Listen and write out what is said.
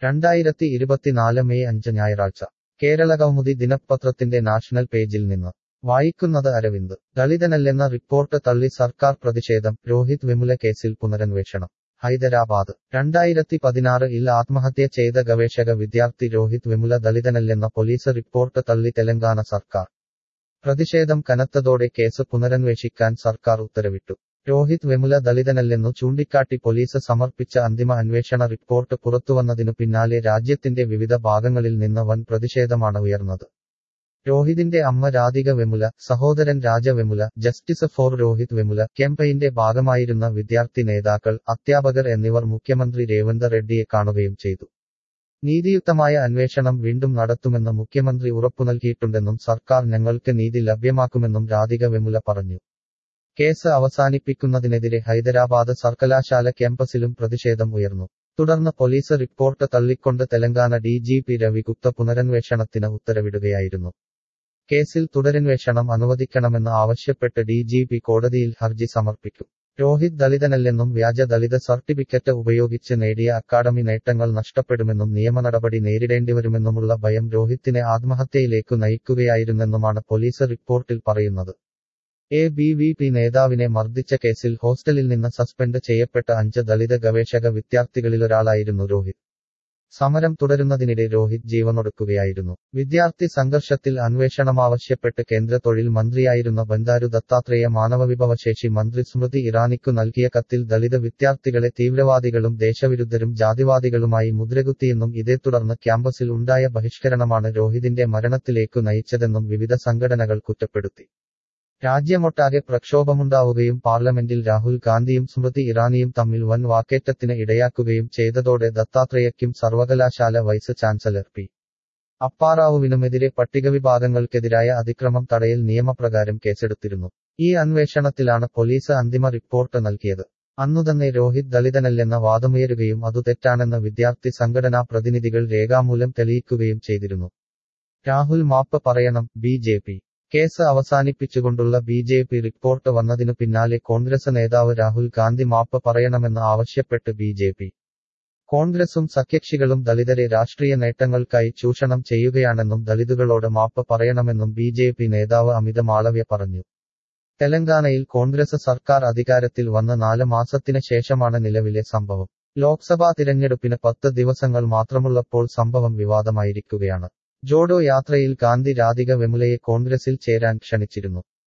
രണ്ടായിരത്തി ഇരുപത്തിനാല് മെയ് അഞ്ച് ഞായറാഴ്ച കേരളകൗമുദി ദിനപത്രത്തിന്റെ നാഷണൽ പേജിൽ നിന്ന് വായിക്കുന്നത് അരവിന്ദ് ദളിതനല്ലെന്ന റിപ്പോർട്ട് തള്ളി സർക്കാർ പ്രതിഷേധം രോഹിത് വെമുല കേസിൽ പുനരന്വേഷണം ഹൈദരാബാദ് രണ്ടായിരത്തി പതിനാറ് ഇൽ ആത്മഹത്യ ചെയ്ത ഗവേഷക വിദ്യാർത്ഥി രോഹിത് വെമുല ദളിതനല്ലെന്ന പോലീസ് റിപ്പോർട്ട് തള്ളി തെലങ്കാന സർക്കാർ പ്രതിഷേധം കനത്തതോടെ കേസ് പുനരന്വേഷിക്കാൻ സർക്കാർ ഉത്തരവിട്ടു രോഹിത് വെമുല ദളിതനല്ലെന്നു ചൂണ്ടിക്കാട്ടി പോലീസ് സമർപ്പിച്ച അന്തിമ അന്വേഷണ റിപ്പോർട്ട് പുറത്തുവന്നതിനു പിന്നാലെ രാജ്യത്തിന്റെ വിവിധ ഭാഗങ്ങളിൽ നിന്ന് വൻ പ്രതിഷേധമാണ് ഉയർന്നത് രോഹിതിന്റെ അമ്മ രാധിക വെമുല സഹോദരൻ രാജ വെമുല ജസ്റ്റിസ് ഫോർ രോഹിത് വെമുല ക്യാമ്പയിന്റെ ഭാഗമായിരുന്ന വിദ്യാർത്ഥി നേതാക്കൾ അധ്യാപകർ എന്നിവർ മുഖ്യമന്ത്രി രേവന്ത് റെഡ്ഡിയെ കാണുകയും ചെയ്തു നീതിയുക്തമായ അന്വേഷണം വീണ്ടും നടത്തുമെന്ന് മുഖ്യമന്ത്രി ഉറപ്പു നൽകിയിട്ടുണ്ടെന്നും സർക്കാർ ഞങ്ങൾക്ക് നീതി ലഭ്യമാക്കുമെന്നും രാധിക വെമുല പറഞ്ഞു കേസ് അവസാനിപ്പിക്കുന്നതിനെതിരെ ഹൈദരാബാദ് സർവകലാശാല ക്യാമ്പസിലും പ്രതിഷേധം ഉയർന്നു തുടർന്ന് പോലീസ് റിപ്പോർട്ട് തള്ളിക്കൊണ്ട് Telangana D G P Ravi Gupta പുനരന്വേഷണത്തിന് ഉത്തരവിടുകയായിരുന്നു കേസിൽ തുടരന്വേഷണം അനുവദിക്കണമെന്ന് ആവശ്യപ്പെട്ട് ഡി ജി പി കോടതിയിൽ ഹർജി സമർപ്പിക്കും രോഹിത് ദളിതനല്ലെന്നും വ്യാജ ദളിത സർട്ടിഫിക്കറ്റ് ഉപയോഗിച്ച് നേടിയ അക്കാഡമി നേട്ടങ്ങൾ നഷ്ടപ്പെടുമെന്നും നിയമനടപടി നേരിടേണ്ടിവരുമെന്നുമുള്ള ഭയം രോഹിത്തിനെ ആത്മഹത്യയിലേക്കു നയിക്കുകയായിരുന്നെന്നുമാണ് പോലീസ് റിപ്പോർട്ടിൽ പറയുന്നത് എ ബി വി പി നേതാവിനെ മർദ്ദിച്ച കേസിൽ ഹോസ്റ്റലിൽ നിന്ന് സസ്പെൻഡ് ചെയ്യപ്പെട്ട അഞ്ച് ദളിത ഗവേഷക വിദ്യാർത്ഥികളിലൊരാളായിരുന്നു രോഹിത് സമരം തുടരുന്നതിനിടെ രോഹിത് ജീവനൊടുക്കുകയായിരുന്നു വിദ്യാർത്ഥി സംഘർഷത്തിൽ അന്വേഷണമാവശ്യപ്പെട്ട് കേന്ദ്ര തൊഴിൽ മന്ത്രിയായിരുന്ന ബന്ദാരു ദത്താത്രേയ മാനവവിഭവശേഷി മന്ത്രി സ്മൃതി ഇറാനിക്കു നൽകിയ കത്തിൽ ദളിത് വിദ്യാർത്ഥികളെ തീവ്രവാദികളും ദേശവിരുദ്ധരും ജാതിവാദികളുമായി മുദ്രകുത്തിയെന്നും ഇതേ തുടർന്ന് ക്യാമ്പസിൽ ഉണ്ടായ ബഹിഷ്കരണമാണ് രോഹിതിന്റെ മരണത്തിലേക്കു നയിച്ചതെന്നും വിവിധ സംഘടനകൾ കുറ്റപ്പെടുത്തി രാജ്യമൊട്ടാകെ പ്രക്ഷോഭമുണ്ടാവുകയും പാർലമെന്റിൽ രാഹുൽ ഗാന്ധിയും സ്മൃതി ഇറാനിയും തമ്മിൽ വൻ വാക്കേറ്റത്തിന് ഇടയാക്കുകയും ചെയ്തതോടെ ദത്താത്രേയയ്ക്കും സർവകലാശാല വൈസ് ചാൻസലർ പി അപ്പാറാവുവിനുമെതിരെ പട്ടികവിഭാഗങ്ങൾക്കെതിരായ അതിക്രമം തടയൽ നിയമപ്രകാരം കേസെടുത്തിരുന്നു ഈ അന്വേഷണത്തിലാണ് പോലീസ് അന്തിമ റിപ്പോർട്ട് നൽകിയത് അന്നുതന്നെ രോഹിത് ദളിതനല്ലെന്ന വാദമുയരുകയും അതു തെറ്റാണെന്ന് വിദ്യാർത്ഥി സംഘടനാ പ്രതിനിധികൾ രേഖാമൂലം തെളിയിക്കുകയും ചെയ്തിരുന്നു രാഹുൽ മാപ്പ് പറയണം ബി ജെ പി കേസ് അവസാനിപ്പിച്ചുകൊണ്ടുള്ള ബി ജെ പി റിപ്പോർട്ട് വന്നതിനു പിന്നാലെ കോൺഗ്രസ് നേതാവ് രാഹുൽ ഗാന്ധി മാപ്പ് പറയണമെന്ന് ആവശ്യപ്പെട്ട് ബി ജെ പി കോൺഗ്രസും സഖ്യകക്ഷികളും ദളിതരെ രാഷ്ട്രീയ നേട്ടങ്ങൾക്കായി ചൂഷണം ചെയ്യുകയാണെന്നും ദളിതുകളോട് മാപ്പ് പറയണമെന്നും ബി ജെ പി നേതാവ് അമിത മാളവ്യ പറഞ്ഞു തെലങ്കാനയിൽ കോൺഗ്രസ് സർക്കാർ അധികാരത്തിൽ വന്ന നാല് മാസത്തിന് ശേഷമാണ് നിലവിലെ സംഭവം ലോക്സഭാ തിരഞ്ഞെടുപ്പിന് പത്ത് ദിവസങ്ങൾ മാത്രമുള്ളപ്പോൾ സംഭവം വിവാദമായിരിക്കുകയാണ് ജോഡോ യാത്രയിൽ ഗാന്ധി രാധിക വെമുലയെ കോൺഗ്രസിൽ ചേരാൻ ക്ഷണിച്ചിരുന്നു